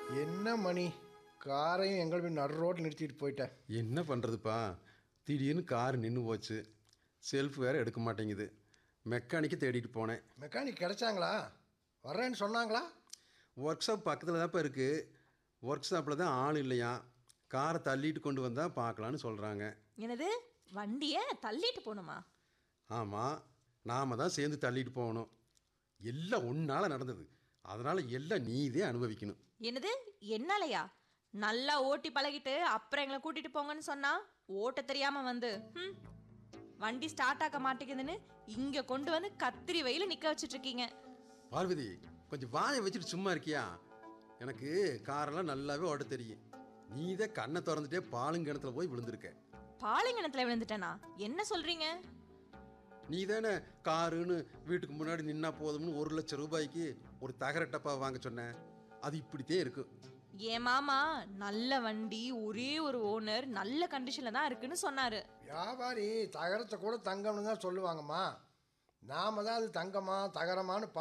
என்ன மணி காரையும் எங்கள் போய் நடு ரோட்டில் நிறுத்திட்டு போயிட்டேன் என்ன பண்ணுறதுப்பா திடீர்னு கார் நின்று போச்சு செல்ஃப் வேறு எடுக்க மாட்டேங்குது மெக்கானிக்கை தேடிட்டு போனேன் மெக்கானிக் கிடைச்சாங்களா வர்றேன்னு சொன்னாங்களா ஒர்க் ஷாப் பக்கத்தில் தான்ப்பா இருக்குது ஒர்க் ஷாப்பில் தான் ஆள் இல்லையா காரை தள்ளிட்டு கொண்டு வந்தால் பார்க்கலான்னு சொல்கிறாங்க என்னது வண்டியை தள்ளிட்டு போகணுமா ஆமாம் நாம் தான் சேர்ந்து தள்ளிட்டு போகணும் எல்லாம் ஒன்றால் நடந்தது அதனால் எல்லாம் நீதே அனுபவிக்கணும் என்னது என்னாலயா நல்லா ஓட்டி பழகிட்டு அப்புறம் எங்களை கூட்டிட்டு போங்கன்னு சொன்னா ஓட்ட தெரியாம வந்து ஹம், வண்டி ஸ்டார்ட் ஆக மாட்டேங்குதுன்னு இங்க கொண்டு வந்து கத்திரி வெயில நிக்க வச்சிட்டு இருக்கீங்க பார்வதி கொஞ்சம் வாயை வச்சுட்டு சும்மா இருக்கியா எனக்கு காரெல்லாம் நல்லாவே ஓட்ட தெரியும் நீதே கண்ணை திறந்துட்டே பாலுங்கிணத்துல போய் விழுந்திருக்க பாலைங்கணத்துல விழுந்துட்டேனா என்ன சொல்றீங்க நீ தானே காருன்னு வீட்டுக்கு முன்னாடி நின்னா போதும்னு ஒரு லட்சம் ரூபாய்க்கு ஒரு தகர டப்பா வாங்க சொன்ன அது இப்படித்தே இருக்கும் என் மாமா நல்ல வண்டி ஒரே ஒரு ஓனர் நல்ல கண்டிஷன்ல தான் இருக்குன்னு சொன்னாரு வியாபாரி தகரத்தை கூட தங்கம்னு தான் சொல்லுவாங்கம்மா நாம தான் அது தங்கமா தகரமான்னு